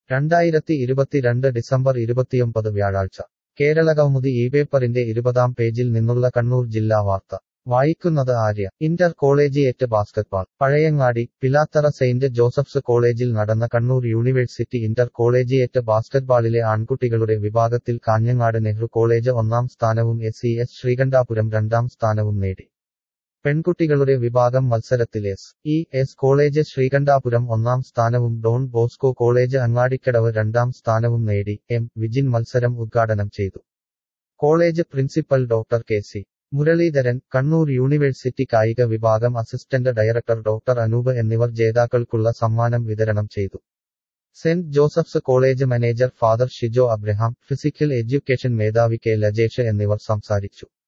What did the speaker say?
രണ്ടായിരത്തി ഇരുപത്തിരണ്ട് ഡിസംബർ ഇരുപത്തിയൊമ്പത് വ്യാഴാഴ്ച കേരളകൗമുദി ഈ പേപ്പറിന്റെ ഇരുപതാം പേജിൽ നിന്നുള്ള കണ്ണൂർ ജില്ലാ വാർത്ത വായിക്കുന്നത് Arya inter collegiate basketball Pazhayangadi Pilathara saint Joseph's കോളേജിൽ നടന്ന കണ്ണൂർ യൂണിവേഴ്സിറ്റി ഇന്റർ കോളേജിയേറ്റ് ബാസ്കറ്റ്ബാളിലെ ആൺകുട്ടികളുടെ വിഭാഗത്തിൽ കാഞ്ഞങ്ങാട് നെഹ്റു കോളേജ് ഒന്നാം സ്ഥാനവും എസ് സി എസ് ശ്രീകണ്ഠാപുരം രണ്ടാം സ്ഥാനവും നേടി പെൺകുട്ടികളുടെ വിഭാഗം മത്സരത്തിൽ S E S college Sreekandapuram ഒന്നാം സ്ഥാനവും ഡോൺ ബോസ്കോ കോളേജ് അങ്ങാടിക്കടവ് രണ്ടാം സ്ഥാനവും നേടി എം വിജിൻ മത്സരം ഉദ്ഘാടനം ചെയ്തു college principal doctor K C Muraleedharan Kannur university കായിക വിഭാഗം അസിസ്റ്റന്റ് ഡയറക്ടർ ഡോക്ടർ അനൂപ് എന്നിവർ ജേതാക്കൾക്കുള്ള സമ്മാനം വിതരണം ചെയ്തു saint Joseph's college manager father Shijo Abraham physical education മേധാവി കെ ലജേഷ് എന്നിവർ സംസാരിച്ചു